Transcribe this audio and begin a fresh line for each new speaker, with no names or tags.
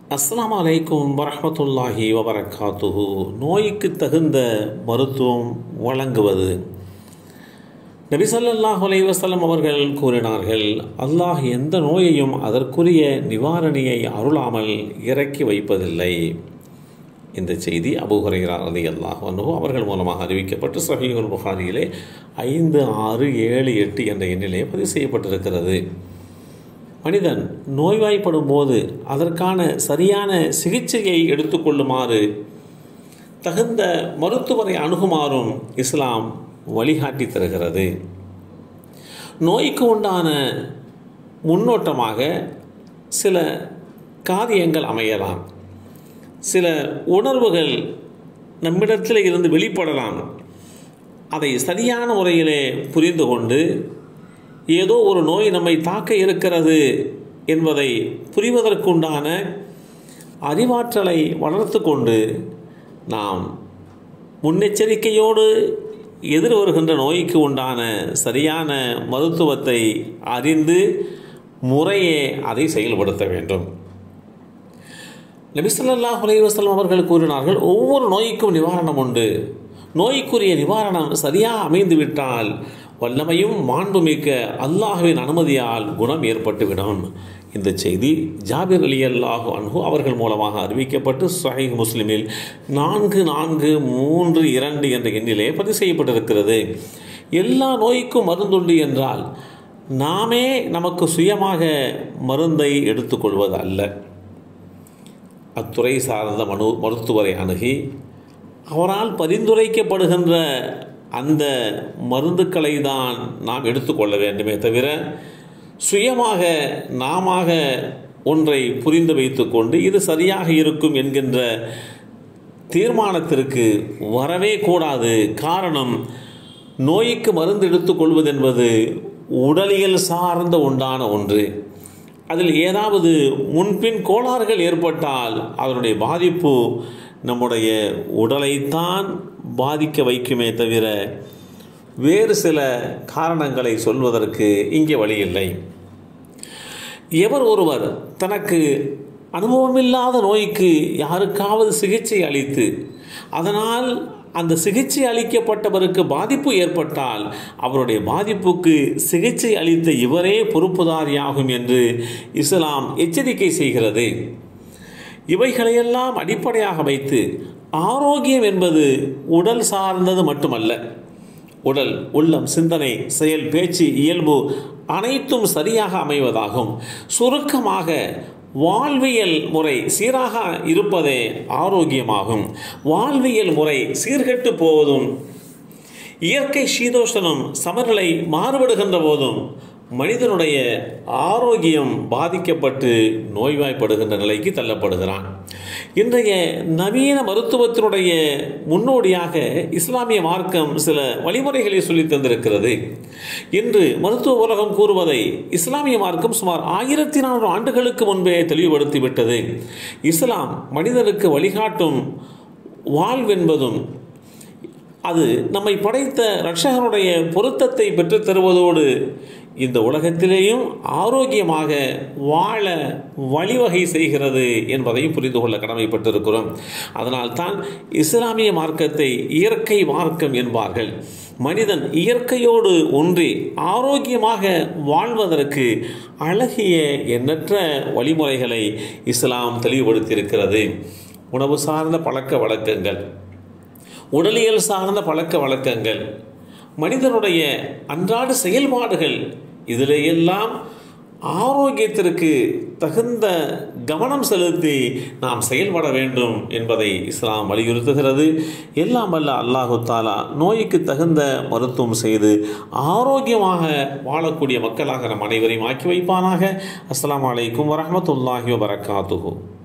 அஸ்ஸலாமு அலைக்கும் வரஹ்மத்துல்லாஹி வபரகாத்துஹு நோய்க்கு தகுந்த மருத்துவம் வழங்குவது நபி ஸல்லல்லாஹு அலைஹி வஸல்லம் அவர்கள் கூறினார்கள் அல்லாஹ் எந்த நோயையும் அதற்குரிய நிவாரணியை அருளாமல் இறக்கி வைப்பதில்லை இந்த செய்தி அபூ ஹுரைரா ரலியல்லாஹு அன்ஹு அவர்கள் மூலமாக அறிவிக்கப்பட்டு சஹீஹுல் புகாரியிலே ஐந்து ஆறு ஏழு எட்டு என்ற எண்ணிலே பதிவு செய்யப்பட்டிருக்கிறது மனிதன் நோய்வாய்ப்படும் போது அதற்கான சரியான சிகிச்சையை எடுத்துக்கொள்ளுமாறு தகுந்த மருத்துவரை அணுகுமாறும் இஸ்லாம் வழிகாட்டி தருகிறது நோய்க்கு உண்டான முன்னோட்டமாக சில காரியங்கள் அமையலாம் சில உணர்வுகள் நம்மிடத்தில் இருந்து வெளிப்படலாம் அதை சரியான முறையிலே புரிந்து கொண்டு ஏதோ ஒரு நோய் நம்மை தாக்க இருக்கிறது என்பதை புரிவதற்குண்டான அறிவாற்றலை வளர்த்து கொண்டு நாம் முன்னெச்சரிக்கையோடு எதிர் வருகின்ற நோய்க்கு உண்டான சரியான மருத்துவத்தை அறிந்து முறையே அதை செயல்படுத்த வேண்டும் நபிசல்லாஹ் அலைவசல்லம் அவர்கள் கூறினார்கள் ஒவ்வொரு நோய்க்கும் நிவாரணம் உண்டு நோய்க்குரிய நிவாரணம் சரியாக அமைந்துவிட்டால் வல்லமையும் மாண்புமிக்க அல்லாஹுவின் அனுமதியால் குணம் ஏற்பட்டுவிடும் இந்த செய்தி ஜாபிர் அலி அல்லாஹு அன்ஹு அவர்கள் மூலமாக அறிவிக்கப்பட்டு சஹீஹ் முஸ்லிமில் நான்கு நான்கு மூன்று இரண்டு என்ற எண்ணிலே பதிவு செய்யப்பட்டிருக்கிறது எல்லா நோய்க்கும் மருந்துண்டு என்றால் நாமே நமக்கு சுயமாக மருந்தை எடுத்துக்கொள்வது அல்ல அத்துறை சார்ந்த மனு மருத்துவரை அணுகி அவரால் பரிந்துரைக்கப்படுகின்ற அந்த மருந்துக்களை தான் நாம் எடுத்துக்கொள்ள வேண்டுமே தவிர சுயமாக நாம ஒன்றை புரிந்து வைத்துக்கொண்டு இது சரியாக இருக்கும் என்கின்ற தீர்மானத்திற்கு வரவே கூடாது காரணம் நோய்க்கு மருந்து எடுத்துக்கொள்வது என்பது உடலியல் சார்ந்த உண்டான ஒன்று அதில் ஏதாவது முன்பின் கோளாறுகள் ஏற்பட்டால் அதனுடைய பாதிப்பு நம்முடைய உடலைத்தான் பாதிக்க வைக்குமே தவிர வேறு சில காரணங்களை சொல்வதற்கு இங்கே வழியில்லை எவர் ஒருவர் தனக்கு அனுபவமில்லாத நோய்க்கு யாருக்காவது சிகிச்சை அளித்து அதனால் அந்த சிகிச்சை அளிக்கப்பட்டவருக்கு பாதிப்பு ஏற்பட்டால் அவருடைய பாதிப்புக்கு சிகிச்சை அளித்த இவரே பொறுப்புதாரியாகும் என்று இஸ்லாம் எச்சரிக்கை செய்கிறது இவைகளையெல்லாம் அடிப்படையாக வைத்து ஆரோக்கியம் என்பது உடல் சார்ந்தது மட்டுமல்ல உடல் உள்ளம் சிந்தனை செயல் பேச்சு இயல்பு அனைத்தும் சரியாக அமைவதாகும் சுருக்கமாக வாழ்வியல் முறை சீராக இருப்பதே ஆரோக்கியமாகும் வாழ்வியல் முறை சீர்கெட்டு போவதும் இயற்கை சீதோஷனம் சமநிலை மாறுபடுகின்ற போதும் மனிதனுடைய ஆரோக்கியம் பாதிக்கப்பட்டு நோய்வாய்ப்படுகின்ற நிலைக்கு தள்ளப்படுகிறான் இன்றைய நவீன மருத்துவத்தினுடைய முன்னோடியாக இஸ்லாமிய மார்க்கம் சில வழிமுறைகளை சொல்லி தந்திருக்கிறது இன்று மருத்துவ உலகம் கூறுவதை இஸ்லாமிய மார்க்கம் சுமார் ஆயிரத்தி நானூறு ஆண்டுகளுக்கு முன்பே தெளிவுபடுத்திவிட்டது இஸ்லாம் மனிதனுக்கு வழிகாட்டும் வாழ்வென்பதும் அது நம்மை படைத்த ரட்சகனுடைய பொருத்தத்தை பெற்றுத் தருவதோடு இந்த உலகத்திலேயும் ஆரோக்கியமாக வாழ வழிவகை செய்கிறது என்பதையும் புரிந்து கொள்ள கடமைப்பட்டிருக்கிறோம் அதனால் தான் இஸ்லாமிய மார்க்கத்தை இயற்கை மார்க்கம் என்பார்கள் மனிதன் இயற்கையோடு ஒன்றி ஆரோக்கியமாக வாழ்வதற்கு அழகிய எண்ணற்ற வழிமுறைகளை இஸ்லாம் தெளிவுபடுத்தியிருக்கிறது உணவு சார்ந்த பழக்க வழக்கங்கள் உடலியல் சார்ந்த பழக்க வழக்கங்கள் மனிதனுடைய அன்றாட செயல்பாடுகள் இதிலையெல்லாம் ஆரோக்கியத்திற்கு தகுந்த கவனம் செலுத்தி நாம் செயல்பட வேண்டும் என்பதை இஸ்லாம் வலியுறுத்துகிறது எல்லாம் வல்ல அல்லாஹு தாலா நோய்க்கு தகுந்த மருத்துவம் செய்து ஆரோக்கியமாக வாழக்கூடிய மக்களாக நம் அனைவரையும் ஆக்கி வைப்பானாக அஸ்லாம் வலைக்கும் வரமத்துல்லாஹி வபரகாத்துஹூ